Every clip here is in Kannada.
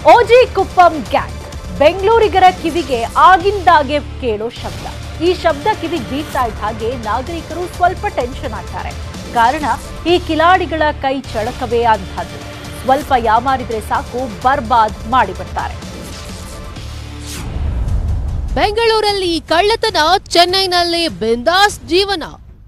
ಓಜಿ ಕುಪ್ಪಂ ಗ್ಯಾಂಗ್ ಬೆಂಗಳೂರಿಗರ ಕಿವಿಗೆ ಆಗಿಂದಾಗೆ ಕೇಳೋ ಶಬ್ದ ಈ ಶಬ್ದ ಕಿವಿಗೆ ಬೀಗ್ತಾ ಇದ್ದ ಹಾಗೆ ನಾಗರಿಕರು ಸ್ವಲ್ಪ ಟೆನ್ಷನ್ ಆಗ್ತಾರೆ ಕಾರಣ ಈ ಕಿಲಾಡಿಗಳ ಕೈ ಚಳಕವೇ ಅಂತಹದ್ದು ಸ್ವಲ್ಪ ಯಾಮಾರಿದ್ರೆ ಸಾಕು ಬರ್ಬಾದ್ ಮಾಡಿ ಬರ್ತಾರೆ ಬೆಂಗಳೂರಲ್ಲಿ ಕಳ್ಳತನ ಚೆನ್ನೈನಲ್ಲಿ ಬಿಂದಾಸ್ ಜೀವನ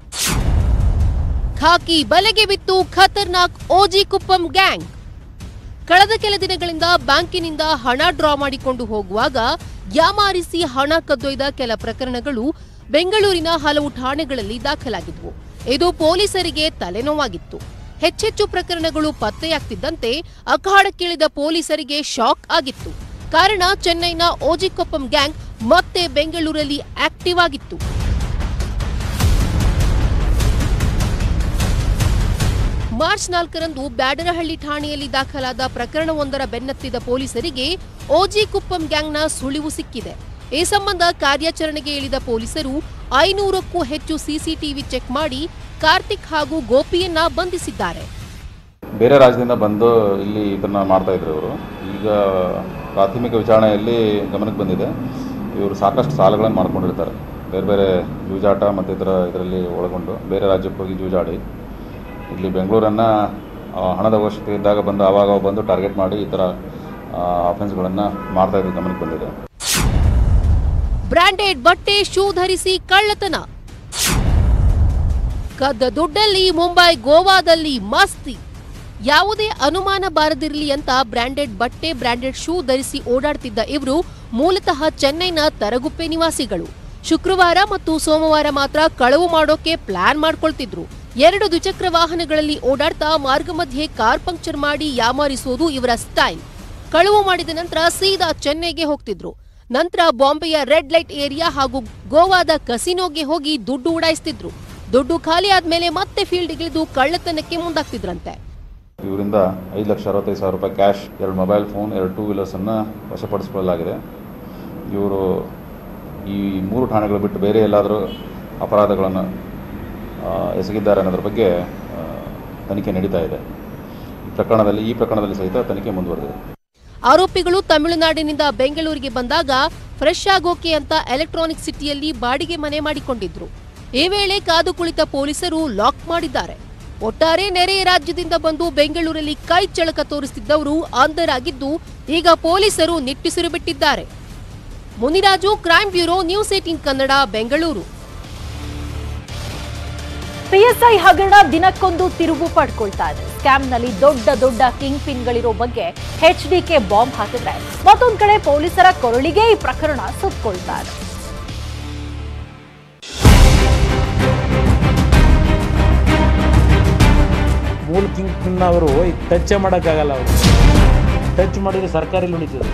ಖಾಕಿ ಬಲೆಗೆ ಬಿತ್ತು ಖತರ್ನಾಕ್ ಓಜಿ ಕುಪ್ಪಂ ಗ್ಯಾಂಗ್ ಕಳೆದ ಕೆಲ ದಿನಗಳಿಂದ ಬ್ಯಾಂಕಿನಿಂದ ಹಣ ಡ್ರಾ ಮಾಡಿಕೊಂಡು ಹೋಗುವಾಗ ಯಾಮಾರಿಸಿ ಹಣ ಕದ್ದೊಯ್ದ ಕೆಲ ಪ್ರಕರಣಗಳು ಬೆಂಗಳೂರಿನ ಹಲವು ಠಾಣೆಗಳಲ್ಲಿ ದಾಖಲಾಗಿದ್ವು ಇದು ಪೊಲೀಸರಿಗೆ ತಲೆನೋವಾಗಿತ್ತು ಹೆಚ್ಚೆಚ್ಚು ಪ್ರಕರಣಗಳು ಪತ್ತೆಯಾಗ್ತಿದ್ದಂತೆ ಅಖಾಡಕ್ಕಿಳಿದ ಪೊಲೀಸರಿಗೆ ಶಾಕ್ ಆಗಿತ್ತು ಕಾರಣ ಚೆನ್ನೈನ ಓಜಿಕೊಪ್ಪಂ ಗ್ಯಾಂಗ್ ಮತ್ತೆ ಬೆಂಗಳೂರಲ್ಲಿ ಆಕ್ಟಿವ್ ಆಗಿತ್ತು ಮಾರ್ಚ್ ನಾಲ್ಕರಂದು ಬ್ಯಾಡರಹಳ್ಳಿ ಠಾಣೆಯಲ್ಲಿ ದಾಖಲಾದ ಪ್ರಕರಣವೊಂದರ ಬೆನ್ನತ್ತಿದ ಪೊಲೀಸರಿಗೆ ಓಜಿ ಕುಪ್ಪಂ ಗ್ಯಾಂಗ್ನ ಸುಳಿವು ಸಿಕ್ಕಿದೆ ಈ ಸಂಬಂಧ ಕಾರ್ಯಾಚರಣೆಗೆ ಇಳಿದ ಪೊಲೀಸರು ಐನೂರಕ್ಕೂ ಹೆಚ್ಚು ಸಿಸಿಟಿವಿ ಚೆಕ್ ಮಾಡಿ ಕಾರ್ತಿಕ್ ಹಾಗೂ ಗೋಪಿಯನ್ನ ಬಂಧಿಸಿದ್ದಾರೆ ಬೇರೆ ರಾಜ್ಯದಿಂದ ಬಂದು ಇಲ್ಲಿ ಇದನ್ನು ಮಾಡ್ತಾ ಇದ್ರು ಇವರು ಈಗ ಪ್ರಾಥಮಿಕ ವಿಚಾರಣೆಯಲ್ಲಿ ಗಮನಕ್ಕೆ ಬಂದಿದೆ ಇವರು ಸಾಕಷ್ಟು ಸಾಲಗಳನ್ನು ಮಾಡ್ಕೊಂಡಿರ್ತಾರೆ ಬೇರೆ ಬೇರೆ ಜೂಜಾಟ ಮತ್ತು ಇದರ ಇದರಲ್ಲಿ ಒಳಗೊಂಡು ಬೇರೆ ರಾಜ್ಯಕ್ಕೆ ಹೋಗಿ ಜೂಜಾಡಿ ಇಲ್ಲಿ ಬೆಂಗಳೂರನ್ನು ಹಣದ ಅವಶ್ಯಕತೆ ಇದ್ದಾಗ ಬಂದು ಆವಾಗ ಬಂದು ಟಾರ್ಗೆಟ್ ಮಾಡಿ ಈ ಥರ ಅಫೆನ್ಸ್ಗಳನ್ನು ಮಾಡ್ತಾ ಇದ್ದು ಗಮನಕ್ಕೆ ಬಂದಿದೆ ಬ್ರಾಂಡೆಡ್ ಬಟ್ಟೆ ಶೂ ಧರಿಸಿ ಕಳ್ಳತನ ಕದ್ದ ದುಡ್ಡಲ್ಲಿ ಮುಂಬೈ ಗೋವಾದಲ್ಲಿ ಮಸ್ತಿ ಯಾವುದೇ ಅನುಮಾನ ಬಾರದಿರಲಿ ಅಂತ ಬ್ರಾಂಡೆಡ್ ಬಟ್ಟೆ ಬ್ರಾಂಡೆಡ್ ಶೂ ಧರಿಸಿ ಓಡಾಡ್ತಿದ್ದ ಇವರು ಮೂಲತಃ ಚೆನ್ನೈನ ತರಗುಪ್ಪೆ ನಿವಾಸಿಗಳು ಶುಕ್ರವಾರ ಮತ್ತು ಸೋಮವಾರ ಮಾತ್ರ ಕಳವು ಮಾಡೋಕೆ ಪ್ಲಾನ್ ಮಾಡ್ಕೊಳ್ತಿದ್ರು ಎರಡು ದ್ವಿಚಕ್ರ ವಾಹನಗಳಲ್ಲಿ ಓಡಾಡ್ತಾ ಮಾರ್ಗ ಮಧ್ಯೆ ಕಾರ್ ಪಂಕ್ಚರ್ ಮಾಡಿ ಯಾಮಾರಿಸುವುದು ಇವರ ಸ್ಟೈಲ್ ಕಳವು ಮಾಡಿದ ನಂತರ ಸೀದಾ ಚೆನ್ನೈಗೆ ಹೋಗ್ತಿದ್ರು ನಂತರ ಬಾಂಬೆಯ ರೆಡ್ ಲೈಟ್ ಏರಿಯಾ ಹಾಗೂ ಗೋವಾದ ಕಸಿನೋಗೆ ಹೋಗಿ ದುಡ್ಡು ಉಡಾಯಿಸ್ತಿದ್ರು ದುಡ್ಡು ಖಾಲಿ ಆದ್ಮೇಲೆ ಮತ್ತೆ ಫೀಲ್ಡ್ಗಿಳಿದು ಕಳ್ಳತನಕ್ಕೆ ಮುಂದಾಗ್ತಿದ್ರಂತೆ ಇವರಿಂದ ಐದು ಲಕ್ಷ ಅರವತ್ತೈದು ಸಾವಿರ ರೂಪಾಯಿ ಕ್ಯಾಶ್ ಎರಡು ಮೊಬೈಲ್ ಫೋನ್ ಎರಡು ಟೂ ವೀಲರ್ಸನ್ನು ವಶಪಡಿಸಿಕೊಳ್ಳಲಾಗಿದೆ ಇವರು ಈ ಮೂರು ಠಾಣೆಗಳು ಬಿಟ್ಟು ಬೇರೆ ಎಲ್ಲಾದರೂ ಅಪರಾಧಗಳನ್ನು ಆ, ಎಸಗಿದ್ದಾರೆ ಅನ್ನೋದ್ರ ಬಗ್ಗೆ ಆ, ತನಿಖೆ ನಡೀತಾ ಇದೆ ಈ ಪ್ರಕರಣದಲ್ಲಿ ಈ ಪ್ರಕರಣದಲ್ಲಿ ಸಹಿತ ತನಿಖೆ ಮುಂದುವರೆದಿದೆ ಆರೋಪಿಗಳು ತಮಿಳುನಾಡಿನಿಂದ ಬೆಂಗಳೂರಿಗೆ ಬಂದಾಗ ಫ್ರೆಶ್ ಆಗೋಕೆ ಅಂತ ಎಲೆಕ್ಟ್ರಾನಿಕ್ ಸಿಟಿಯಲ್ಲಿ ಬಾಡಿಗೆ ಮನೆ ಮಾಡಿಕೊಂಡಿದ್ರು ಈ ವೇಳೆ ಕಾದು ಕುಳಿತ ಪೊಲೀಸರು ಲಾಕ್ ಮಾಡಿದ್ದಾರೆ ಒಟ್ಟಾರೆ ನೆರೆಯ ರಾಜ್ಯದಿಂದ ಬಂದು ಬೆಂಗಳೂರಲ್ಲಿ ಕೈ ಚಳಕ ತೋರಿಸುತ್ತಿದ್ದವರು ಅಂಧರಾಗಿದ್ದು ಈಗ ಪೊಲೀಸರು ನಿಟ್ಟುಸಿರು ಬಿಟ್ಟಿದ್ದಾರೆ Muniraju crime bureau news eighteen Kannada Bengaluru PSI ಹಗರಣ ದಿನಕ್ಕೊಂದು ತಿರುವು ಪಡ್ಕೊಳ್ತಾ ಇದೆ ಸ್ಕ್ಯಾಮ್ನಲ್ಲಿ ದೊಡ್ಡ ದೊಡ್ಡ ಕಿಂಗ್ ಪಿನ್ಗಳಿರೋ ಬಗ್ಗೆ ಎಚ್ ಡಿಕೆ ಬಾಂಬ್ ಹಾಕಿದ್ರೆ ಮತ್ತೊಂದ್ ಕಡೆ ಪೊಲೀಸರ ಕೊರಳಿಗೆ ಈ ಪ್ರಕರಣ ಸುತ್ಕೊಳ್ತಾ ಇದೆ ಮೂಲ ಕಿಂಗ್ ಪಿನ್ ಅವರು ಟಚ್ ಮಾಡೋಕ್ಕಾಗಲ್ಲ ಅವರು ಟಚ್ ಮಾಡಿದ್ರೆ ಸರ್ಕಾರಿ ಉಳಿತದೆ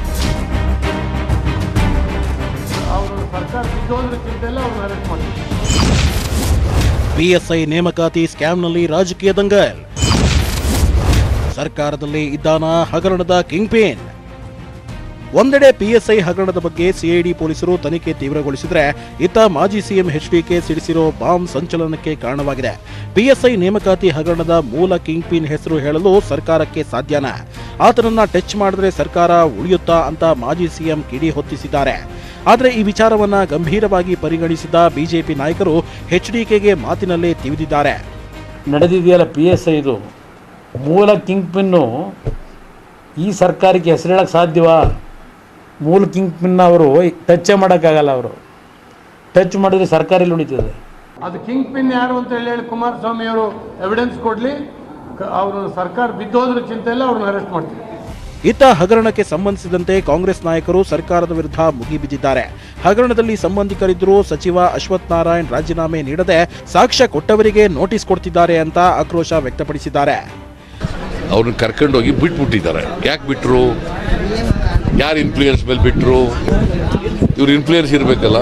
ಅವರು ಸರ್ಕಾರ ಬಿದ್ದೋದ್ರ ಚಿಂತೆಲ್ಲ ಅವ್ರನ್ನ ಅರೆಸ್ಟ್ ಮಾಡಿದ್ರು ಪಿಎಸ್ಐ ನೇಮಕಾತಿ ಸ್ಕ್ಯಾಮ್ನಲ್ಲಿ ರಾಜಕೀಯ ದಂಗಲ್ ಸರ್ಕಾರದಲ್ಲಿ ಇದ್ದಾನ ಹಗರಣದ ಕಿಂಗ್ ಪೇನ್ ಒಂದೆಡೆ ಪಿಎಸ್ಐ ಹಗರಣದ ಬಗ್ಗೆ ಸಿಐಡಿ ಪೊಲೀಸರು ತನಿಖೆ ತೀವ್ರಗೊಳಿಸಿದ್ರೆ ಇತ್ತ ಮಾಜಿ ಸಿಎಂ ಎಚ್ಡಿಕೆ ಸಿಡಿಸಿರೋ ಬಾಂಬ್ ಸಂಚಲನಕ್ಕೆ ಕಾರಣವಾಗಿದೆ ಪಿಎಸ್ಐ ನೇಮಕಾತಿ ಹಗರಣದ ಮೂಲ ಕಿಂಗ್ ಪಿನ್ ಹೆಸರು ಹೇಳಲು ಸರ್ಕಾರಕ್ಕೆ ಸಾಧ್ಯನಾ ಆತನನ್ನ ಟಚ್ ಮಾಡಿದ್ರೆ ಸರ್ಕಾರ ಉಳಿಯುತ್ತಾ ಅಂತ ಮಾಜಿ ಸಿಎಂ ಕಿಡಿ ಹೊತ್ತಿಸಿದ್ದಾರೆ ಆದರೆ ಈ ವಿಚಾರವನ್ನ ಗಂಭೀರವಾಗಿ ಪರಿಗಣಿಸಿದ ಬಿಜೆಪಿ ನಾಯಕರು ಎಚ್ಡಿಕೆಗೆ ಮಾತಿನಲ್ಲೇ ತಿವಿದಿದ್ದಾರೆ ನಡೆದಿದೆಯಲ್ಲ ಪಿ ಎಸ್ ಐ ಇದು ಮೂಲ ಕಿಂಗ್ ಪಿನ್ನು ಈ ಸರ್ಕಾರಕ್ಕೆ ಹೆಸರು ಹೇಳಕ್ಕೆ ಸಾಧ್ಯವಾ ಮೂಲ ಕಿಂಗ್ ಪಿನ್ ಅವರು ಟಚ್ ಮಾಡೋಕ್ಕಾಗಲ್ಲ ಅವರು ಟಚ್ ಮಾಡಿದ್ರೆ ಸರ್ಕಾರಿ ಉಳಿತದೆ ಅದು ಕಿಂಗ್ ಪಿನ್ ಯಾರು ಅಂತ ಹೇಳಿ ಹೇಳಿ ಕುಮಾರಸ್ವಾಮಿ ಅವರು ಎವಿಡೆನ್ಸ್ ಕೊಡಲಿ ಅವರು ಸರ್ಕಾರ ಬಿದ್ದೋದ್ರ ಚಿಂತೆಲ್ಲ ಅವ್ರನ್ನ ಅರೆಸ್ಟ್ ಮಾಡ್ತೀವಿ ಇತ್ತ ಹಗರಣಕ್ಕೆ ಸಂಬಂಧಿಸಿದಂತೆ ಕಾಂಗ್ರೆಸ್ ನಾಯಕರು ಸರ್ಕಾರದ ವಿರುದ್ಧ ಮುಗಿಬಿದ್ದಿದ್ದಾರೆ ಹಗರಣದಲ್ಲಿ ಸಂಬಂಧಿಕರಿದ್ದರೂ ಸಚಿವ ಅಶ್ವಥ್ ನಾರಾಯಣ್ ರಾಜೀನಾಮೆ ನೀಡದೆ ಸಾಕ್ಷ್ಯ ಕೊಟ್ಟವರಿಗೆ ನೋಟಿಸ್ ಕೊಡ್ತಿದ್ದಾರೆ ಅಂತ ಆಕ್ರೋಶ ವ್ಯಕ್ತಪಡಿಸಿದ್ದಾರೆ ಅವ್ರನ್ನ ಕರ್ಕೊಂಡೋಗಿ ಬಿಟ್ಬಿಟ್ಟಿದ್ದಾರೆ ಯಾಕೆ ಬಿಟ್ಟರು ಯಾರು ಇನ್ಫ್ಲೂಯೆನ್ಸ್ ಮೇಲೆ ಬಿಟ್ಟರು ಇವ್ರು ಇನ್ಫ್ಲೂಯೆನ್ಸ್ ಇರಬೇಕಲ್ಲ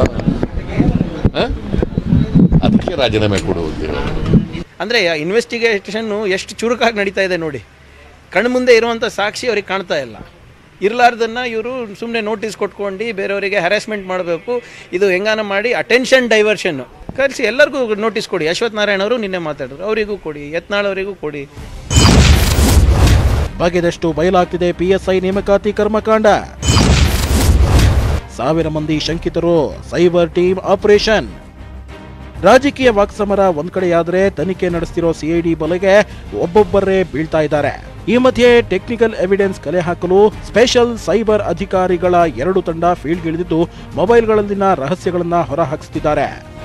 ಅದಕ್ಕೆ ರಾಜೀನಾಮೆ ಕೊಡು ಅಂತ ಹೇಳಿ ಅಂದರೆ ಇನ್ವೆಸ್ಟಿಗೇಷನ್ನು ಎಷ್ಟು ಚುರುಕಾಗಿ ನಡೀತಾ ಇದೆ ನೋಡಿ ಕಣ್ಣು ಮುಂದೆ ಇರುವಂಥ ಸಾಕ್ಷಿ ಅವ್ರಿಗೆ ಕಾಣ್ತಾ ಇಲ್ಲ ಇರಲಾರ್ದನ್ನು ಇವರು ಸುಮ್ಮನೆ ನೋಟಿಸ್ ಕೊಟ್ಕೊಂಡು ಬೇರೆಯವರಿಗೆ ಹ್ಯಾರಾಸ್ಮೆಂಟ್ ಮಾಡಬೇಕು ಇದು ಹೆಂಗಾನ ಮಾಡಿ ಅಟೆನ್ಷನ್ ಡೈವರ್ಷನ್ನು ಕರೆಸಿ ಎಲ್ಲರಿಗೂ ನೋಟಿಸ್ ಕೊಡಿ ಅಶ್ವಥ್ ನಾರಾಯಣ ಅವರು ನಿನ್ನೆ ಮಾತಾಡಿದ್ರು ಅವರಿಗೂ ಕೊಡಿ ಯತ್ನಾಳ್ ಅವರಿಗೂ ಕೊಡಿ ಬಗೆದಷ್ಟು ಬಯಲಾಗ್ತಿದೆ ಪಿಎಸ್ಐ ನೇಮಕಾತಿ ಕರ್ಮಕಾಂಡ ಸಾವಿರ ಮಂದಿ ಶಂಕಿತರು ಸೈಬರ್ ಟೀಮ್ ಆಪರೇಷನ್ ರಾಜಕೀಯ ವಾಕ್ಸಮರ ಒಂದ್ ಕಡೆಯಾದ್ರೆ ತನಿಖೆ ನಡೆಸ್ತಿರೋ ಸಿಐಡಿ ಬಲೆಗೆ ಒಬ್ಬೊಬ್ಬರೇ ಬೀಳ್ತಾ ಇದ್ದಾರೆ ಈ ಮಧ್ಯೆ ಟೆಕ್ನಿಕಲ್ ಎವಿಡೆನ್ಸ್ ಕಲೆ ಹಾಕಲು ಸ್ಪೆಷಲ್ ಸೈಬರ್ ಅಧಿಕಾರಿಗಳ ಎರಡು ತಂಡ ಫೀಲ್ಡ್ಗಿಳಿದಿದ್ದು ಮೊಬೈಲ್ಗಳಲ್ಲಿನ ರಹಸ್ಯಗಳನ್ನ ಹೊರಹಾಕಿಸುತ್ತಿದ್ದಾರೆ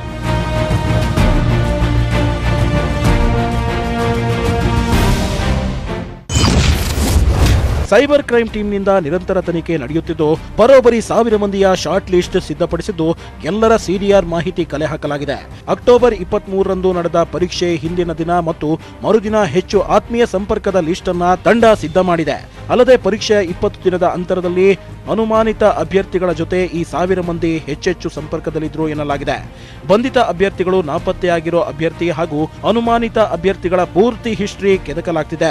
ಸೈಬರ್ ಕ್ರೈಮ್ ಟೀಮ್ನಿಂದ ನಿರಂತರ ತನಿಖೆ ನಡೆಯುತ್ತಿದ್ದು ಬರೋಬ್ಬರಿ ಸಾವಿರ ಮಂದಿಯ ಶಾರ್ಟ್ ಲಿಸ್ಟ್ ಸಿದ್ಧಪಡಿಸಿದ್ದು ಎಲ್ಲರ ಸಿಡಿಆರ್ ಮಾಹಿತಿ ಕಲೆ ಹಾಕಲಾಗಿದೆ ಅಕ್ಟೋಬರ್ ಇಪ್ಪತ್ತ್ ಮೂರರಂದು ನಡೆದ ಪರೀಕ್ಷೆ ಹಿಂದಿನ ದಿನ ಮತ್ತು ಮರುದಿನ ಹೆಚ್ಚು ಆತ್ಮೀಯ ಸಂಪರ್ಕದ ಲಿಸ್ಟ್ ಅನ್ನ ತಂಡ ಸಿದ್ಧ ಮಾಡಿದೆ ಅಲ್ಲದೆ ಪರೀಕ್ಷೆಯ ಇಪ್ಪತ್ತು ದಿನದ ಅಂತರದಲ್ಲಿ ಅನುಮಾನಿತ ಅಭ್ಯರ್ಥಿಗಳ ಜೊತೆ ಈ ಸಾವಿರ ಮಂದಿ ಹೆಚ್ಚೆಚ್ಚು ಸಂಪರ್ಕದಲ್ಲಿದ್ರು ಎನ್ನಲಾಗಿದೆ ಬಂಧಿತ ಅಭ್ಯರ್ಥಿಗಳು ನಾಪತ್ತೆಯಾಗಿರೋ ಅಭ್ಯರ್ಥಿ ಹಾಗೂ ಅನುಮಾನಿತ ಅಭ್ಯರ್ಥಿಗಳ ಪೂರ್ತಿ ಹಿಸ್ಟ್ರಿ ಕೆದಕಲಾಗ್ತಿದೆ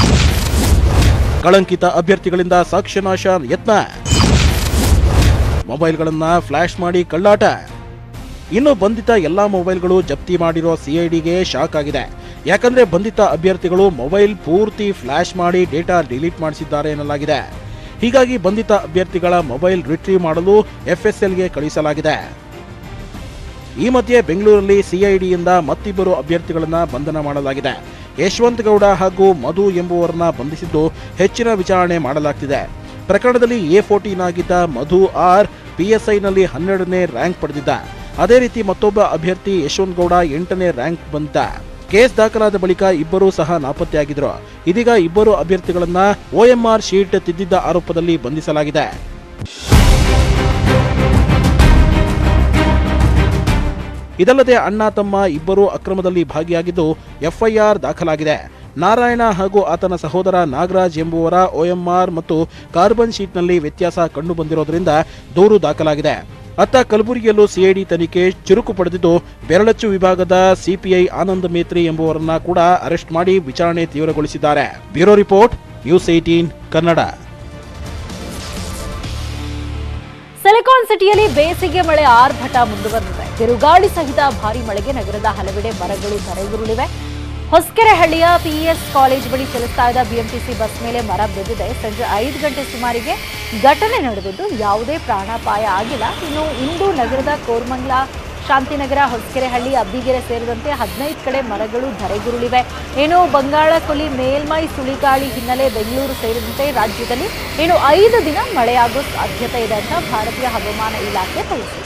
ಕಳಂಕಿತ ಅಭ್ಯರ್ಥಿಗಳಿಂದ ಸಾಕ್ಷ್ಯನಾಶ ಯತ್ನ ಮೊಬೈಲ್ಗಳನ್ನ ಫ್ಲಾಶ್ ಮಾಡಿ ಕಳ್ಳಾಟ ಇನ್ನು ಬಂಧಿತ ಎಲ್ಲಾ ಮೊಬೈಲ್ಗಳು ಜಪ್ತಿ ಮಾಡಿರೋ ಸಿಐಡಿಗೆ ಶಾಕ್ ಆಗಿದೆ ಯಾಕಂದ್ರೆ ಬಂಧಿತ ಅಭ್ಯರ್ಥಿಗಳು ಮೊಬೈಲ್ ಪೂರ್ತಿ ಫ್ಲಾಶ್ ಮಾಡಿ ಡೇಟಾ ಡಿಲೀಟ್ ಮಾಡಿಸಿದ್ದಾರೆ ಎನ್ನಲಾಗಿದೆ ಹೀಗಾಗಿ ಬಂಧಿತ ಅಭ್ಯರ್ಥಿಗಳ ಮೊಬೈಲ್ ರಿಟ್ರೀವ್ ಮಾಡಲು ಎಫ್ಎಸ್ಎಲ್ಗೆ ಕಳುಹಿಸಲಾಗಿದೆ ಈ ಮಧ್ಯೆ ಬೆಂಗಳೂರಲ್ಲಿ ಸಿಐಡಿಯಿಂದ ಮತ್ತಿಬ್ಬರು ಅಭ್ಯರ್ಥಿಗಳನ್ನ ಬಂಧನ ಮಾಡಲಾಗಿದೆ ಯಶವಂತ್ ಗೌಡ ಹಾಗೂ ಮಧು ಎಂಬುವರನ್ನ ಬಂಧಿಸಿದ್ದು ಹೆಚ್ಚಿನ ವಿಚಾರಣೆ ಮಾಡಲಾಗ್ತಿದೆ ಪ್ರಕರಣದಲ್ಲಿ ಎ ಫೋರ್ಟೀನ್ ಆಗಿದ್ದ ಮಧು ಆರ್ ಪಿಎಸ್ಐನಲ್ಲಿ ಹನ್ನೆರಡನೇ ರ್ಯಾಂಕ್ ಪಡೆದಿದ್ದ ಅದೇ ರೀತಿ ಮತ್ತೊಬ್ಬ ಅಭ್ಯರ್ಥಿ ಯಶವಂತ್ ಗೌಡ ಎಂಟನೇ ರ್ಯಾಂಕ್ ಬಂದಿದ್ದ ಕೇಸ್ ದಾಖಲಾದ ಬಳಿಕ ಇಬ್ಬರೂ ಸಹ ನಾಪತ್ತೆಯಾಗಿದ್ರು ಇದೀಗ ಇಬ್ಬರು ಅಭ್ಯರ್ಥಿಗಳನ್ನ ಓಎಂಆರ್ ಶೀಟ್ ತಿದ್ದಿದ್ದ ಆರೋಪದಲ್ಲಿ ಬಂಧಿಸಲಾಗಿದೆ ಇದಲ್ಲದೆ ಅಣ್ಣ ತಮ್ಮ ಇಬ್ಬರು ಅಕ್ರಮದಲ್ಲಿ ಭಾಗಿಯಾಗಿದ್ದು ಎಫ್ಐಆರ್ ದಾಖಲಾಗಿದೆ ನಾರಾಯಣ ಹಾಗೂ ಆತನ ಸಹೋದರ ನಾಗರಾಜ್ ಎಂಬುವರ ಒಎಂಆರ್ ಮತ್ತು ಕಾರ್ಬನ್ ಶೀಟ್ನಲ್ಲಿ ವ್ಯತ್ಯಾಸ ಕಂಡುಬಂದಿರೋದ್ರಿಂದ ದೂರು ದಾಖಲಾಗಿದೆ ಅತ್ತ ಕಲಬುರಗಿಯಲ್ಲೂ ಸಿಐಡಿ ತನಿಖೆ ಚುರುಕು ಪಡೆದಿದ್ದು ಬೆರಳಚ್ಚು ವಿಭಾಗದ ಸಿಪಿಐ ಆನಂದ್ ಮೇತ್ರಿ ಎಂಬುವರನ್ನ ಕೂಡ ಅರೆಸ್ಟ್ ಮಾಡಿ ವಿಚಾರಣೆ ತೀವ್ರಗೊಳಿಸಿದ್ದಾರೆ bureau report news eighteen Kannada silicon ಸಿಟಿಯಲ್ಲಿ ಬೇಸಿಗೆ ಮಳೆ ಆರ್ಭಟ ಮುಂದುವರೆದಿದೆ ಬಿರುಗಾಳಿ ಸಹಿತ ಭಾರಿ ಮಳೆಗೆ ನಗರದ ಹಲವೆಡೆ ಮರಗಳು ಧರೆಗುರುಳಿವೆ ಹೊಸಕೆರೆಹಳ್ಳಿಯ ಪಿಇಎಸ್ ಕಾಲೇಜ್ ಬಳಿ ಚಲಿಸ್ತಾ ಇದ್ದ ಬಿಎಂಟಿಸಿ ಬಸ್ ಮೇಲೆ ಮರ ಬಿದ್ದಿದೆ ಸಂಜೆ ಐದು ಗಂಟೆ ಸುಮಾರಿಗೆ ಘಟನೆ ನಡೆದಿದ್ದು ಯಾವುದೇ ಪ್ರಾಣಾಪಾಯ ಆಗಿಲ್ಲ ಇನ್ನು ಇಂದು ನಗರದ ಕೋರ್ಮಂಗ್ಲ ಶಾಂತಿನಗರ ಹೊಸಕೆರೆಹಳ್ಳಿ ಅಬ್ಬಿಗೆರೆ ಸೇರಿದಂತೆ ಹದಿನೈದು ಕಡೆ ಮರಗಳು ಧರೆಗುರುಳಿವೆ ಏನು ಬಂಗಾಳ ಕೊಲ್ಲಿ ಮೇಲ್ಮೈ ಸುಳಿಗಾಳಿ ಹಿನ್ನೆಲೆ ಬೆಂಗಳೂರು ಸೇರಿದಂತೆ ರಾಜ್ಯದಲ್ಲಿ ಇನ್ನು ಐದು ದಿನ ಮಳೆಯಾಗೋ ಸಾಧ್ಯತೆ ಇದೆ ಅಂತ ಭಾರತೀಯ ಹವಾಮಾನ ಇಲಾಖೆ ತಿಳಿಸಿದೆ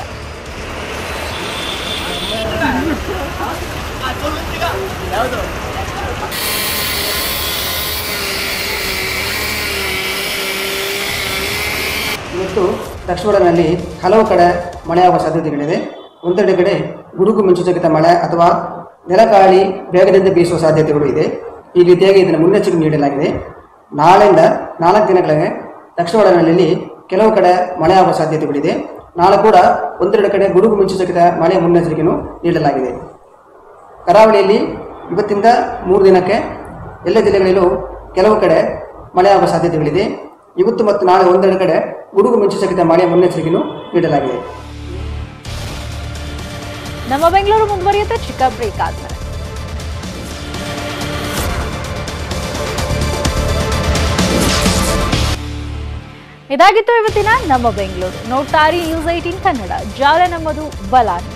ಇವತ್ತು ದಕ್ಷಿಣ ಒಳನಾಡಿನಲ್ಲಿ ಹಲವು ಕಡೆ ಮಳೆಯಾಗುವ ಸಾಧ್ಯತೆಗಳಿದೆ ಒಂದೆರಡು ಕಡೆ ಗುಡುಗು ಮಿಂಚುಸಹಿತ ಮಳೆ ಅಥವಾ ನೆಲಗಾಳಿ ಬೇಗದಿಂದ ಬೀಸುವ ಸಾಧ್ಯತೆಗಳು ಇದೆ ಈ ರೀತಿಯಾಗಿ ಇದನ್ನು ಮುನ್ನೆಚ್ಚರಿಕೆ ನೀಡಲಾಗಿದೆ ನಾಳೆಯಿಂದ ನಾಲ್ಕು ದಿನಗಳಿಗೆ ದಕ್ಷಿಣ ಒಳನಾಡಿನಲ್ಲಿ ಕೆಲವು ಕಡೆ ಮಳೆಯಾಗುವ ಸಾಧ್ಯತೆಗಳಿದೆ ನಾಳೆ ಕೂಡ ಒಂದೆರಡು ಕಡೆ ಗುಡುಗು ಮಿಂಚುಸಹಿತ ಮಳೆ ಮುನ್ನೆಚ್ಚರಿಕೆಯನ್ನು ನೀಡಲಾಗಿದೆ ಕರಾವಳಿಯಲ್ಲಿ ಇವತ್ತಿಂದ ಮೂರು ದಿನಕ್ಕೆ ಎಲ್ಲ ಜಿಲ್ಲೆಗಳಲ್ಲೂ ಕೆಲವು ಕಡೆ ಮಳೆಯಾಗುವ ಸಾಧ್ಯತೆಗಳಿದೆ ಇವತ್ತು ಮತ್ತು ನಾಳೆ ಒಂದೆರಡು ಕಡೆ ಗುಡುಗು ಮಿಂಚು ಸಹಿತ ಮಳೆಯ ಮುನ್ನೆಚ್ಚರಿಕೆಯನ್ನು ನೀಡಲಾಗಿದೆ ನಮ್ಮ ಬೆಂಗಳೂರು ಮುಂದುವರಿಯುತ್ತೆ ಚಿಕ್ಕ ಬ್ರೇಕ್ ಆದ್ಮೇಲೆ ಇದಾಗಿತ್ತು ಇವತ್ತಿನ ನಮ್ಮ ಬೆಂಗಳೂರು ನೋಡ್ತಾರಿ ನ್ಯೂಸ್ ಏಟೀನ್ ಕನ್ನಡ ಜಾಲ ನಮ್ಮದು ಬಲ